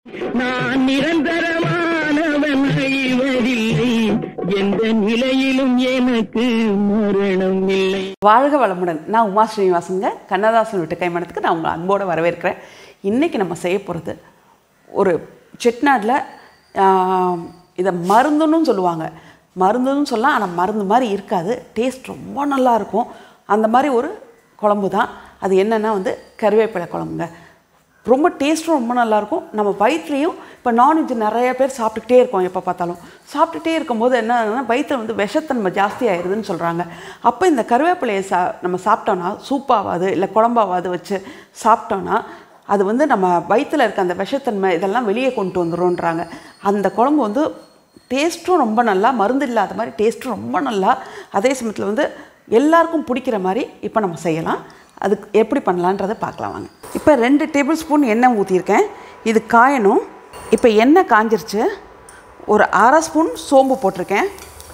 நான் நிரந்தரமானவன் அழிவதில்லை எந்த நிலையிலும் எனக்கு மரணம் இல்லை வாழ்க வளமுடன் நான் உமா ஸ்ரீனிவாசங்க கண்ணதாசன் வீட்டு கைமணத்துக்கு நான் உங்களை அன்போடு வரவேற்கிறேன் இன்றைக்கி நம்ம செய்ய போகிறது ஒரு செட்நாட்டில் இதை மருந்துன்னு சொல்லுவாங்க மருந்துன்னு சொல்லலாம் ஆனால் மருந்து மாதிரி இருக்காது டேஸ்ட் ரொம்ப நல்லா இருக்கும் அந்த மாதிரி ஒரு குழம்பு தான் அது என்னென்னா வந்து கருவேப்பிலை குழம்புங்க ரொம்ப டேஸ்ட்டும் ரொம்ப நல்லாயிருக்கும் நம்ம வயிற்றுலையும் இப்போ நான்வெஜ் நிறைய பேர் சாப்பிட்டுக்கிட்டே இருக்கோம் எப்போ பார்த்தாலும் சாப்பிட்டுட்டே இருக்கும்போது என்ன ஆகுதுன்னா வயிற்றில் வந்து விஷத்தன்மை ஜாஸ்தி ஆயிடுதுன்னு சொல்கிறாங்க அப்போ இந்த கருவேப்பிலையை சா நம்ம சாப்பிட்டோன்னா சூப்பாவாது இல்லை குழம்பாவாது வச்சு சாப்பிட்டோன்னா அது வந்து நம்ம வயிற்றில் இருக்க அந்த விஷத்தன்மை இதெல்லாம் வெளியே கொண்டு வந்துரும்ன்றாங்க அந்த குழம்பு வந்து டேஸ்ட்டும் ரொம்ப நல்லா மருந்து இல்லாத மாதிரி டேஸ்ட்டும் ரொம்ப நல்லா அதே சமயத்தில் வந்து எல்லாருக்கும் பிடிக்கிற மாதிரி இப்போ நம்ம செய்யலாம் அதுக்கு எப்படி பண்ணலான்றதை பார்க்கலாம் வாங்க இப்போ ரெண்டு டேபிள் ஸ்பூன் எண்ணெய் ஊற்றியிருக்கேன் இது காயணும் இப்போ எண்ணெய் காஞ்சிருச்சு ஒரு அரை ஸ்பூன் சோம்பு போட்டிருக்கேன்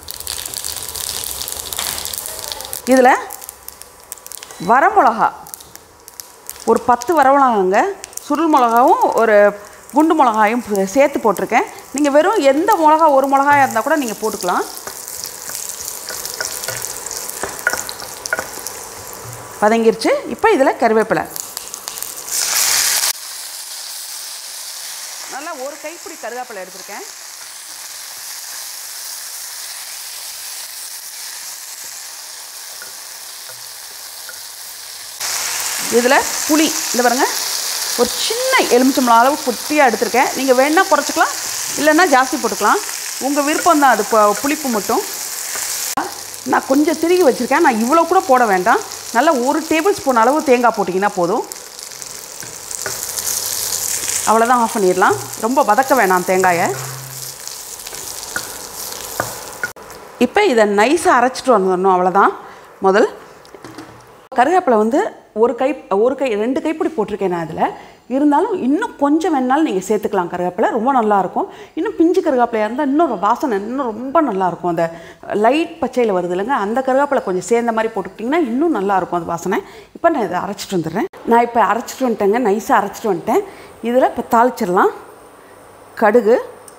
இதில் வரமிளகா ஒரு பத்து வரமிளகாங்க சுருள் மிளகாவும் ஒரு குண்டு மிளகாயும் சேர்த்து போட்டிருக்கேன் நீங்கள் வெறும் எந்த மிளகா ஒரு மிளகாயாக இருந்தால் கூட நீங்கள் போட்டுக்கலாம் வதங்கிருச்சு இப்போ இதில் கருவேப்பிலை நல்லா ஒரு கைப்பிடி கருவேப்பிலை எடுத்திருக்கேன் இதில் புளி இந்த பாருங்க ஒரு சின்ன எலுமிச்சம்பழம் அளவு குட்டியாக எடுத்திருக்கேன் நீங்கள் வேணால் குறைச்சிக்கலாம் இல்லைன்னா ஜாஸ்தி போட்டுக்கலாம் உங்கள் விருப்பம் தான் அது பு- புளிப்பு மட்டும் நான் கொஞ்சம் திருகி வச்சுருக்கேன் நான் இவ்வளோ கூட போட வேண்டாம் நல்லா ஒரு டேபிள் ஸ்பூன் அளவு தேங்காய் போட்டிங்கன்னா போதும் அவ்வளோதான் ஆஃப் பண்ணிடலாம் ரொம்ப வதக்க வேணாம் தேங்காயை இப்போ இதை நைஸாக அரைச்சிட்டு வந்துடணும் அவ்வளோதான் முதல் கருவேப்பிலை வந்து ஒரு கை ஒரு கை ரெண்டு கைப்பிடி போட்டிருக்கேன் நான் அதில் இருந்தாலும் இன்னும் கொஞ்சம் வேணாலும் நீங்கள் சேர்த்துக்கலாம் கருவேப்பிலை ரொம்ப நல்லாயிருக்கும் இன்னும் பிஞ்சு கருவேப்பிலையாக இருந்தால் இன்னும் வாசனை இன்னும் ரொம்ப நல்லாயிருக்கும் அந்த லைட் பச்சையில் வருது இல்லைங்க அந்த கருவேப்பிலை கொஞ்சம் சேர்ந்த மாதிரி போட்டுக்கிட்டிங்கன்னா இன்னும் நல்லாயிருக்கும் அந்த வாசனை இப்போ நான் இதை அரைச்சிட்டு வந்துடுறேன் நான் இப்போ அரைச்சிட்டு வந்துட்டேங்க நைஸாக அரைச்சிட்டு வந்துட்டேன் இதில் இப்போ தாளிச்சிடலாம் கடுகு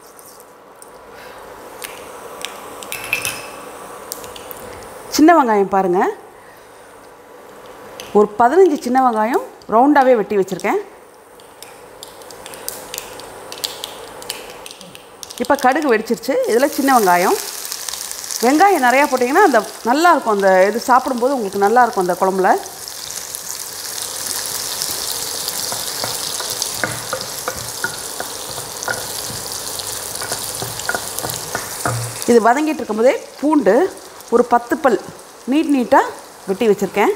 சின்ன வெங்காயம் பாருங்கள் ஒரு பதினஞ்சு சின்ன வெங்காயம் ரவுண்டாகவே வெட்டி வச்சுருக்கேன் இப்போ கடுகு வெடிச்சிருச்சு இதில் சின்ன வெங்காயம் வெங்காயம் நிறையா போட்டிங்கன்னா அந்த நல்லா இருக்கும் அந்த இது சாப்பிடும்போது உங்களுக்கு நல்லா இருக்கும் அந்த குழம்புல இது வதங்கிட்டு இருக்கும்போதே பூண்டு ஒரு பத்து பல் நீட் நீட்டாக வெட்டி வச்சுருக்கேன்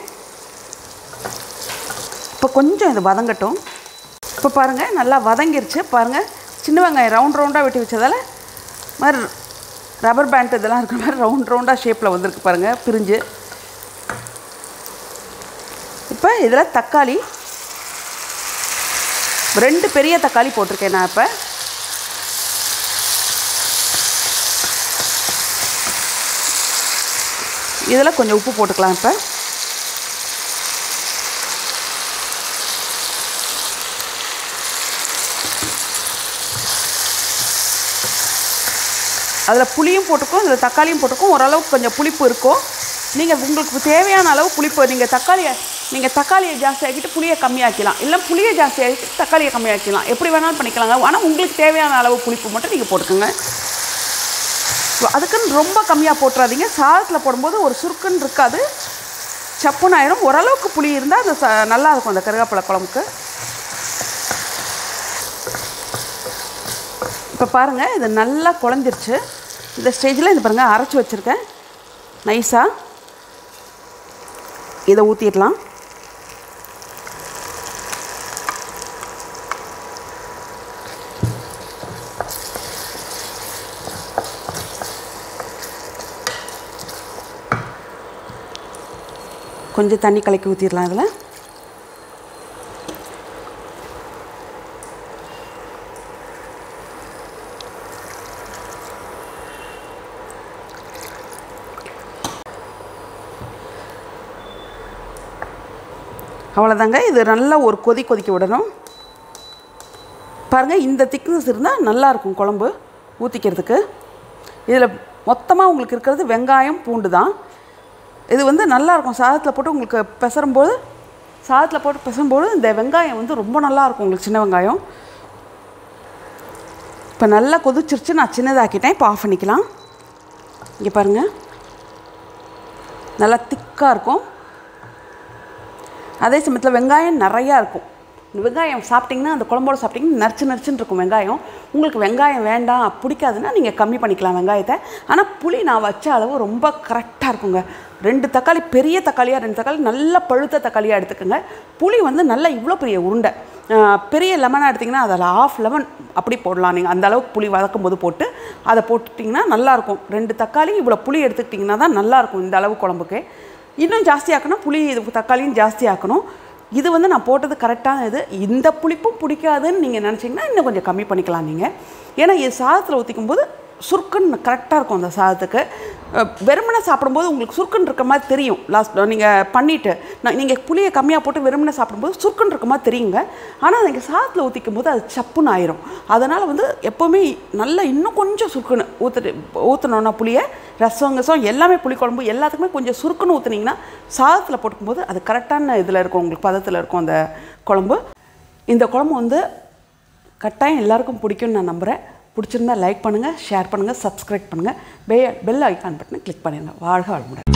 இப்போ கொஞ்சம் இது வதங்கட்டும் இப்போ பாருங்கள் நல்லா வதங்கிருச்சு பாருங்கள் சின்ன வெங்காயம் ரவுண்ட் ரவுண்டாக வெட்டி வச்சதால் மாதிரி ரப்பர் பேண்ட் இதெல்லாம் இருக்கிற மாதிரி ரவுண்ட் ரவுண்டாக ஷேப்பில் வந்திருக்கு பாருங்கள் பிரிஞ்சு இப்போ இதில் தக்காளி ரெண்டு பெரிய தக்காளி போட்டிருக்கேன் நான் இப்போ இதில் கொஞ்சம் உப்பு போட்டுக்கலாம் இப்போ அதில் புளியும் போட்டுக்கும் இதில் தக்காளியும் போட்டுக்கும் ஓரளவுக்கு கொஞ்சம் புளிப்பு இருக்கும் நீங்கள் உங்களுக்கு தேவையான அளவு புளிப்பு நீங்கள் தக்காளியை நீங்கள் தக்காளியை ஜாஸ்தி ஆக்கிட்டு புளியை கம்மியாக்கலாம் இல்லை புளியை ஜாஸ்தி ஆக்கிட்டு தக்காளியை கம்மியாக்கலாம் எப்படி வேணாலும் பண்ணிக்கலாங்க ஆனால் உங்களுக்கு தேவையான அளவு புளிப்பு மட்டும் நீங்கள் போட்டுக்கோங்க அதுக்குன்னு ரொம்ப கம்மியாக போட்டுறாதீங்க சாதத்தில் போடும்போது ஒரு சுருக்குன்னு இருக்காது சப்புன்னு ஆயிரும் ஓரளவுக்கு புளி இருந்தால் அது ச நல்லா இருக்கும் அந்த கருவேப்பிலை குழம்புக்கு இப்போ பாருங்கள் இது நல்லா குழஞ்சிருச்சு இந்த ஸ்டேஜில் இது பாருங்கள் அரைச்சி வச்சுருக்கேன் நைஸாக இதை ஊற்றிடலாம் கொஞ்சம் தண்ணி கலக்கி ஊற்றிடலாம் இதில் அவ்வளோதாங்க இது நல்லா ஒரு கொதி கொதிக்க விடணும் பாருங்கள் இந்த திக்னஸ் இருந்தால் நல்லாயிருக்கும் குழம்பு ஊற்றிக்கிறதுக்கு இதில் மொத்தமாக உங்களுக்கு இருக்கிறது வெங்காயம் பூண்டு தான் இது வந்து நல்லாயிருக்கும் சாதத்தில் போட்டு உங்களுக்கு பெசரும்போது சாதத்தில் போட்டு பெசரும்போது இந்த வெங்காயம் வந்து ரொம்ப நல்லாயிருக்கும் உங்களுக்கு சின்ன வெங்காயம் இப்போ நல்லா கொதிச்சிருச்சு நான் சின்னதாக்கிட்டேன் இப்போ ஆஃப் பண்ணிக்கலாம் இங்கே பாருங்கள் நல்லா திக்காக இருக்கும் அதே சமயத்தில் வெங்காயம் நிறையா இருக்கும் இந்த வெங்காயம் சாப்பிட்டிங்கன்னா அந்த குழம்போட சாப்பிட்டிங்கன்னா நரிச்சு நரிச்சுன்னு இருக்கும் வெங்காயம் உங்களுக்கு வெங்காயம் வேண்டாம் பிடிக்காதுன்னா நீங்கள் கம்மி பண்ணிக்கலாம் வெங்காயத்தை ஆனால் புளி நான் வச்ச அளவு ரொம்ப கரெக்டாக இருக்குங்க ரெண்டு தக்காளி பெரிய தக்காளியாக ரெண்டு தக்காளி நல்ல பழுத்த தக்காளியாக எடுத்துக்கோங்க புளி வந்து நல்லா இவ்வளோ பெரிய உருண்டை ஆஹ் பெரிய லெமனாக எடுத்திங்கன்னா அதில் ஆஃப் லெமன் அப்படி போடலாம் நீங்கள் அந்த அளவுக்கு புளி வதக்கும் போது போட்டு அதை போட்டுட்டிங்கன்னா நல்லாயிருக்கும் ரெண்டு தக்காளி இவ்வளோ புளி எடுத்துக்கிட்டிங்கன்னா தான் நல்லாயிருக்கும் இந்த அளவு குழம்புக்கு இன்னும் ஜாஸ்தி ஆக்கணும் புளி இது தக்காளியும் ஜாஸ்தி ஆக்கணும் இது வந்து நான் போட்டது கரெக்டான இது இந்த புளிப்பும் பிடிக்காதுன்னு நீங்கள் நினச்சிங்கன்னா இன்னும் கொஞ்சம் கம்மி பண்ணிக்கலாம் நீங்கள் ஏன்னா இது சாதத்தில் ஊற்றிக்கும் போது சுருக்குன்னு கரெக்டாக இருக்கும் அந்த சாதத்துக்கு அஹ் வெறுமனே சாப்பிடும்போது உங்களுக்கு சுருக்குன்னு இருக்க மாதிரி தெரியும் லாஸ்ட் நீங்கள் பண்ணிவிட்டு நான் நீங்கள் புளியை கம்மியாக போட்டு வெறுமனே சாப்பிடும்போது சுருக்குன்னு இருக்க மாதிரி தெரியுங்க ஆனால் நீங்கள் சாதத்தில் ஊற்றிக்கும் போது அது சப்புன்னு ஆயிரும் அதனால் வந்து எப்போவுமே நல்லா இன்னும் கொஞ்சம் சுருக்குன்னு ஊற்றுட்டு ஊற்றினோன்னா புளியை ரசம் கசம் எல்லாமே புளிக்குழம்பு எல்லாத்துக்குமே கொஞ்சம் சுருக்குன்னு ஊற்றுனீங்கன்னா சாதத்தில் போட்டுக்கும்போது அது கரெக்டான இதில் இருக்கும் உங்களுக்கு பதத்தில் இருக்கும் அந்த குழம்பு இந்த குழம்பு வந்து கட்டாயம் எல்லாருக்கும் பிடிக்கும்னு நான் நம்புகிறேன் பிடிச்சிருந்தா லைக் பண்ணுங்கள் ஷேர் பண்ணுங்கள் சப்ஸ்கிரைப் பண்ணுங்கள் பெல் பெல் ஐக்கான் பட்டனை கிளிக் பண்ணிடுங்க வாழ்க வளமுடன்